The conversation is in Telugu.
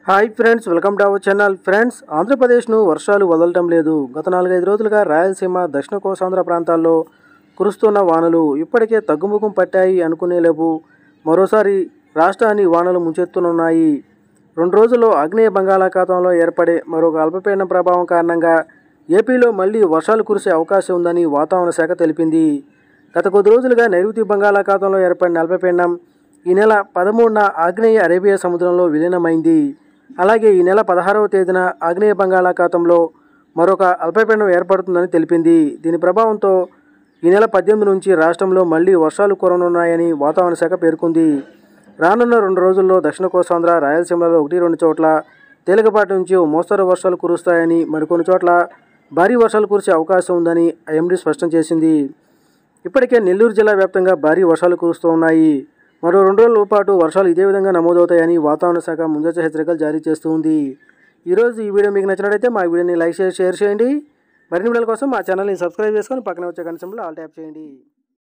hi friends welcome to our channel friends ఆంధ్రప్రదేశ్ను వర్షాలు వదలటం లేదు గత నాలుగైదు రోజులుగా రాయలసీమ దక్షిణ కోస్తాంధ్ర ప్రాంతాల్లో కురుస్తున్న వానలు ఇప్పటికే తగ్గుముఖం పట్టాయి అనుకునేలేపు మరోసారి రాష్ట్రాన్ని వానలు ముంచెత్తునున్నాయి రెండు రోజుల్లో ఆగ్నేయ బంగాళాఖాతంలో ఏర్పడే మరొక అల్పపీడన ప్రభావం కారణంగా ఏపీలో మళ్లీ వర్షాలు కురిసే అవకాశం ఉందని వాతావరణ శాఖ తెలిపింది గత కొద్ది రోజులుగా నైరుతి బంగాళాఖాతంలో ఏర్పడిన అల్పపీడనం ఈ నెల పదమూడున ఆగ్నేయ అరేబియా సముద్రంలో విలీనమైంది అలాగే ఈ నెల పదహారవ తేదీన ఆగ్నేయ బంగాళాఖాతంలో మరొక అల్పపీడనం ఏర్పడుతుందని తెలిపింది దీని ప్రభావంతో ఈ నెల పద్దెనిమిది నుంచి రాష్ట్రంలో మళ్లీ వర్షాలు కురనున్నాయని వాతావరణ శాఖ పేర్కొంది రానున్న రెండు రోజుల్లో దక్షిణ కోస్తాంధ్ర రాయలసీమలో ఒకటి రెండు చోట్ల తేలికపాటి నుంచి ఓ మోస్తరు వర్షాలు కురుస్తాయని మరికొన్ని చోట్ల భారీ వర్షాలు కురిసే అవకాశం ఉందని ఐఎండీ స్పష్టం చేసింది ఇప్పటికే నెల్లూరు జిల్లా వ్యాప్తంగా భారీ వర్షాలు కురుస్తూ ఉన్నాయి మరో రెండు రోజుల పాటు వర్షాలు ఇదే విధంగా నమోదవుతాయని వాతావరణ శాఖ ముందస్తు హెచ్చరికలు జారీ చేస్తూ ఉంది ఈరోజు ఈ వీడియో మీకు నచ్చినట్లయితే మా వీడియోని లైక్ చేసి షేర్ చేయండి మరిన్ని వీడియోల కోసం మా ఛానల్ని సబ్స్క్రైబ్ చేసుకొని పక్కన వచ్చే కనీసంలో ఆల్ ట్యాప్ చేయండి